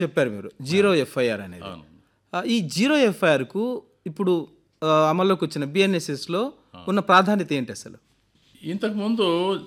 చెప్పారు మీరు zero FIR అనేది అవును ఆ, ఈ జీరో ఎఫ్ఐఆర్కు ఇప్పుడు ఆ, అమల్లోకి వచ్చిన బిఎన్ఎస్ఎస్లో ఉన్న ప్రాధాన్యత ఏంటి అసలు ఇంతకుముందు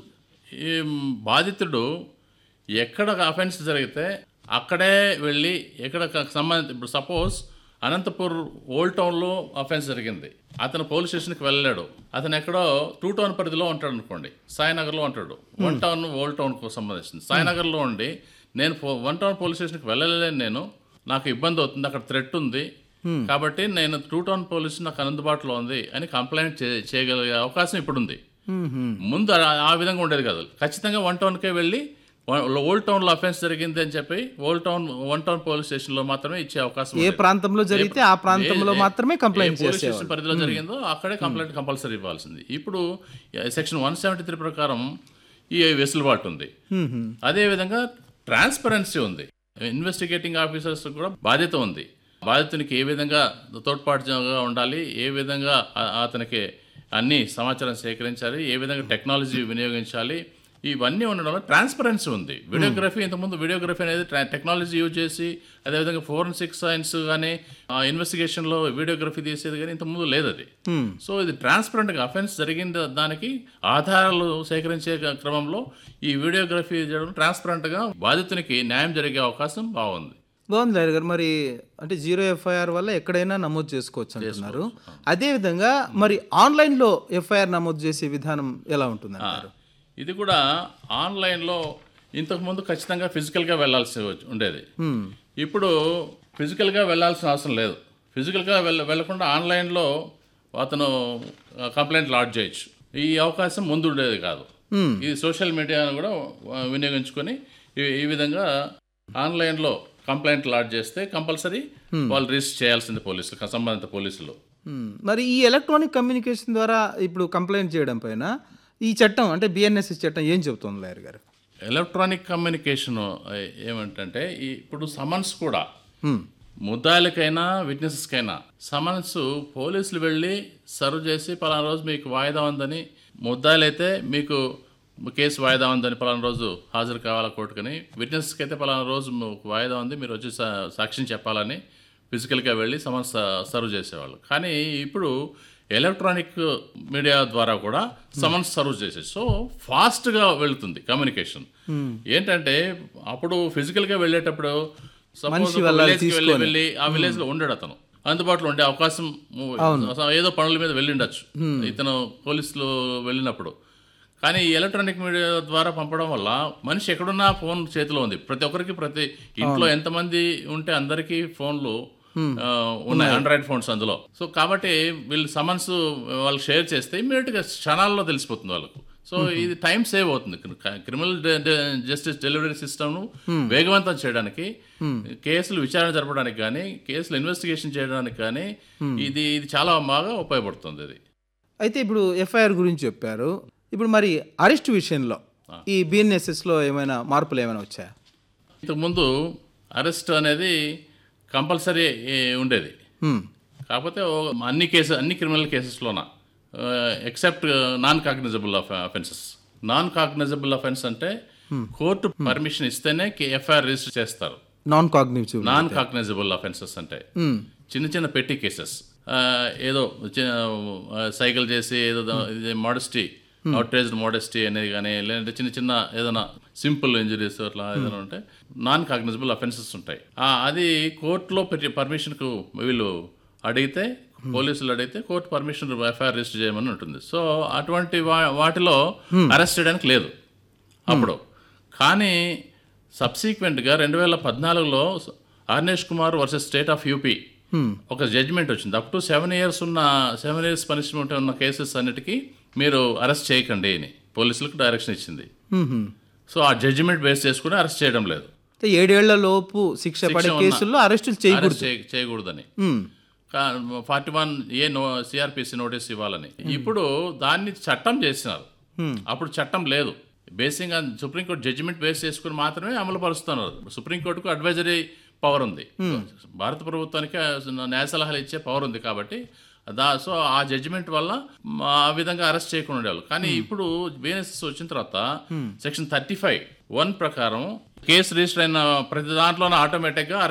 ఈ బాధితుడు ఎక్కడ అఫెన్స్ జరిగితే అక్కడే వెళ్ళి ఎక్కడ సంబంధిత ఇప్పుడు సపోజ్ అనంతపూర్ ఓల్డ్ టౌన్లో అఫెన్స్ జరిగింది అతను పోలీస్ స్టేషన్కి వెళ్ళలేడు అతను ఎక్కడో టూ టౌన్ పరిధిలో ఉంటాడు అనుకోండి సాయినగర్లో ఉంటాడు వన్ టౌన్ ఓల్డ్ టౌన్కు సంబంధించింది సాయినగర్లో ఉండి నేను పో- వన్ టౌన్ పోలీస్ స్టేషన్కి వెళ్ళలేను నేను నాకు ఇబ్బంది అవుతుంది అక్కడ థ్రెట్ ఉంది కాబట్టి నేను టూ టౌన్ పోలీస్ నాకు అందుబాటులో ఉంది అని కంప్లైంట్ చే చేయగలిగే అవకాశం ఇప్పుడు ఉంది ముందు ఆ- ఆ విధంగా ఉండేది కాదు ఖచ్చితంగా వన్ టౌన్కే వెళ్ళి వన్- ఓల్డ్ టౌన్లో అఫెన్స్ జరిగింది అని చెప్పి old town one town police స్టేషన్లో మాత్రమే ఇచ్చే అవకాశం ఏ ఉండేది. ప్రాంతంలో జరిగితే ఆ ప్రాంతంలో ఏ- మాత్రమే ఏ కంప్లైంట్ పోలీస్ చేసేవాళ్ళు స్టేషన్ పరిధిలో జరిగిందో అక్కడే కంప్లైంట్ కంపల్సరీ ఇవ్వాల్సింది ఇప్పుడు సెక్షన్ వన్ సెవెంటీ త్రీ ప్రకారం ఈ వెసులుబాటు ఉంది అదేవిధంగా ట్రాన్స్పరెన్సీ ఉంది ఇన్వెస్టిగేటింగ్ ఆఫీసర్స్ కూడా బాధ్యత ఉంది బాధితునికి ఏ విధంగా తోడ్పాటుగా ఉండాలి ఏ విధంగా ఆ- అతనికి అన్ని సమాచారం సేకరించాలి ఏ విధంగా టెక్నాలజీ వినియోగించాలి ఇవన్నీ ఉండడం వల్ల ట్రాన్స్పరెన్సీ ఉంది వీడియోగ్రఫీ ఇంతకుముందు వీడియోగ్రఫీ అనేది ట్రా- టెక్నాలజీ యూజ్ చేసి అదేవిధంగా ఫోరెన్సిక్ సైన్స్ కానీ ఇన్వెస్టిగేషన్లో వీడియోగ్రఫీ తీసేది కానీ ఇంతకుముందు లేదు అది సో ఇది ట్రాన్స్పరెంట్గా అఫెన్స్ జరిగిన దానికి ఆధారాలు సేకరించే క్రమంలో ఈ వీడియోగ్రఫీ చేయడం ట్రాన్స్పరెంట్గా బాధితునికి న్యాయం జరిగే అవకాశం బాగుంది బాగుంది లాయర్ గారు మరి అంటే జీరో ఎఫ్ఐఆర్ వల్ల ఎక్కడైనా నమోదు చేసుకోవచ్చు అంటున్నారు అదేవిధంగా మరి ఆన్లైన్లో ఎఫ్ఐఆర్ నమోదు చేసే విధానం ఎలా ఉంటుంది అంటారు ఇది కూడా ఆన్లైన్లో ఇంతకుముందు ఖచ్చితంగా ఫిజికల్గా వెళ్ళాల్సి వచ్చి- ఉండేది ఇప్పుడు ఫిజికల్గా వెళ్ళాల్సిన అవసరం లేదు ఫిజికల్గా వెళ్ళ వెళ్లకుండా ఆన్లైన్లో అతను కంప్లైంట్ లాడ్జ్ చేయొచ్చు ఈ అవకాశం ముందు ఉండేది కాదు ఇది సోషల్ మీడియాను కూడా ఆ, వినియోగించుకొని ఈ ఈ విధంగా ఆన్లైన్లో కంప్లైంట్ లాడ్జ్ చేస్తే కంపల్సరీ వాళ్ళు రిజిస్టర్ చేయాల్సింది పోలీసులు సంబంధిత పోలీసులు Hmm. మరి ఈ ఎలక్ట్రానిక్ కమ్యూనికేషన్ ద్వారా ఇప్పుడు కంప్లైంట్ చేయడం పైన ఈ చట్టం అంటే బిఎన్ఎస్ఎస్ చట్టం ఏం చెబుతుంది లాయర్ గారు ఎలక్ట్రానిక్ కమ్యూనికేషన్ ఏమంటే ఈ- ఇప్పుడు సమన్స్ కూడా ముద్దాయిలకైనా విట్నెసెస్కైనా సమన్స్ పోలీసులు వెళ్ళి సర్వ్ చేసి పలానా రోజు మీకు వాయిదా ఉందని ముద్దాయిలైతే మీకు కేసు వాయిదా ఉందని పలానా రోజు హాజరు కావాలా కోర్టుకని విట్నెస్కి అయితే పలానా రోజు మీకు వాయిదా ఉంది మీరు వచ్చి సా- సాక్ష్యం చెప్పాలని ఫిజికల్గా వెళ్ళి సమన్స్ సర్వ్ చేసేవాళ్ళు కానీ ఇప్పుడు ఎలక్ట్రానిక్ మీడియా ద్వారా కూడా సమన్స్ సర్వ్ చేసేది సో ఫాస్ట్గా వెళ్తుంది కమ్యూనికేషన్ ఏంటంటే అప్పుడు ఫిజికల్గా వెళ్ళేటప్పుడు suppose ఒక village కి వెళ్ళి వెళ్ళి ఆ విలేజ్ లో ఉండడు అతను అందుబాటులో ఉండే అవకాశం ఏదో పనుల మీద వెళ్ళిండొచ్చు ఇతను పోలీసులు వెళ్ళినప్పుడు కానీ ఈ ఎలక్ట్రానిక్ మీడియా ద్వారా పంపడం వల్ల మనిషి ఎక్కడున్నా ఫోన్ చేతిలో ఉంది ప్రతి ఒక్కరికి ప్రతి ఇంట్లో ఎంతమంది ఉంటే అందరికీ ఫోన్లు ఆ, ఉన్నాయి ఆండ్రాయిడ్ ఫోన్స్ అందులో సో కాబట్టి వీళ్ళు సమన్స్ వాళ్ళు షేర్ చేస్తే ఇమీడియట్గా క్షణాల్లో తెలిసిపోతుంది వాళ్ళకు సో ఇది టైం సేవ్ అవుతుంది క్రిమినల్ జస్టిస్ డెలివరీ సిస్టమ్ను వేగవంతం చేయడానికి కేసులు విచారణ జరపడానికి కానీ కేసులు ఇన్వెస్టిగేషన్ చేయడానికి కానీ ఇది ఇది చాలా బాగా ఉపయోగపడుతుంది ఇది అయితే ఇప్పుడు ఎఫ్ఐఆర్ గురించి చెప్పారు ఇప్పుడు మరి అరెస్ట్ విషయంలో ఈ బిఎన్ఎస్ఎస్లో ఏమైనా మార్పులు ఏమైనా వచ్చాయా ఇంతకుముందు అరెస్ట్ అనేది కంపల్సరీ ఉండేది Hmm. కాకపోతే ఓ- అన్ని కేసు అన్ని క్రిమినల్ కేసెస్లోన except non cognizable offences non cognizable offence అంటే కోర్టు పర్మిషన్ ఇస్తేనే ఎఫ్ఐఆర్ రిజిస్టర్ చేస్తారు non cognitive non cognizable offences అంటే చిన్న చిన్న పెట్టి కేసెస్ ఏదో చి- ఆ, సైకిల్ చేసి ఏదో దా- ఇది మోడస్టీ అవుట్రేజ్డ్ మోడస్టీ అనేది కానీ లేదంటే చిన్న చిన్న ఏదైనా సింపుల్ ఇంజరీస్ అట్లా ఏదైనా ఉంటే నాన్ కాగ్నైజబుల్ అఫెన్సెస్ ఉంటాయి ఆ, అది కోర్టులో పెట్టి పర్మిషన్కు వీళ్ళు అడిగితే పోలీసులు అడిగితే కోర్టు పర్మిషన్ ఎఫ్ఐఆర్ రిజిస్టర్ చేయమని ఉంటుంది సో అటువంటి వా- వాటిలో అరెస్ట్ చేయడానికి లేదు అప్పుడు కానీ సబ్సీక్వెంట్గా రెండు వేల పద్నాలుగులో Arnesh Kumar versus state of UP ఒక జడ్జిమెంట్ వచ్చింది అప్ టు సెవెన్ ఇయర్స్ ఉన్న సెవెన్ ఇయర్స్ పనిష్మెంట్ ఉన్న కేసెస్ అన్నిటికీ మీరు అరెస్ట్ చేయకండి అని పోలీసులకు డైరెక్షన్ ఇచ్చింది సో ఆ జడ్జిమెంట్ బేస్ చేసుకుని అరెస్ట్ చేయడం లేదు అయితే ఏడేళ్ల లోపు శిక్ష పడే ఉన్న- కేసుల్లో అరెస్టులు చేయకూడదు అరెస్ట్ చేయ- చేయకూడదని forty one A no CrPC notice ఇవ్వాలని ఇప్పుడు దాన్ని చట్టం చేసినారు అప్పుడు చట్టం లేదు బేసింగ్ సుప్రీంకోర్టు జడ్జిమెంట్ బేస్ చేసుకుని మాత్రమే అమలు పరుస్తున్నారు సుప్రీంకోర్టుకు అడ్వైజరీ పవర్ ఉంది భారత ప్రభుత్వానికి న్యాయ సలహాలు ఇచ్చే పవర్ ఉంది కాబట్టి దా సో ఆ జడ్జిమెంట్ వల్ల మ, ఆ విధంగా అరెస్ట్ చేయకుండా ఉండేవాళ్ళు కానీ ఇప్పుడు బిఎన్ఎస్ఎస్ వచ్చిన తర్వాత సెక్షన్ థర్టీ ఫైవ్ వన్ ప్రకారం కేసు రిజిస్టర్ అయిన ప్రతి దాంట్లోనే ఆటోమేటిక్గా